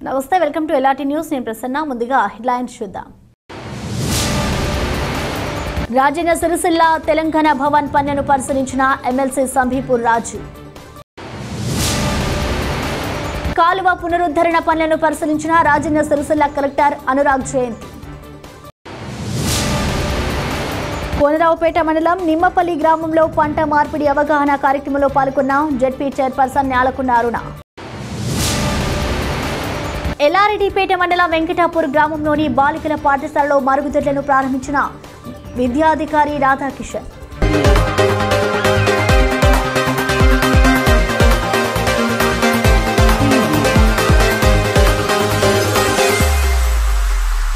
నమస్తే welcome to ఎలాటి news నేను ప్రసన్న ముందుగా హెడ్లైన్స్ చూద్దాం రాజన్న సిరిసిల్ల తెలంగాణ భవన్ పనులను పరిశీలించిన ఎమ్మెల్సీ సంభీపూర్ రాజు కాలువ పునరుద్ధరణ పనులను పరిశీలించిన రాజన్న సిరిసిల్ల కలెక్టర్ అనురాగ్ జయంతి కోనరావుపేట మండలం నిమ్మపల్లి గ్రామంలో పంట మార్పిడి అవగాహన కార్యక్రమంలో పాల్గొన్న జెడ్పీ చైర్పర్సన్ న్యాలకొండ అరుణ ఎల్లారెడ్డిపేట మండలం వెంకటాపూర్ గ్రామంలోని బాలికల పాఠశాలలో మరుగుదొడ్లను ప్రారంభించిన విద్యాధికారి రాధాకిషన్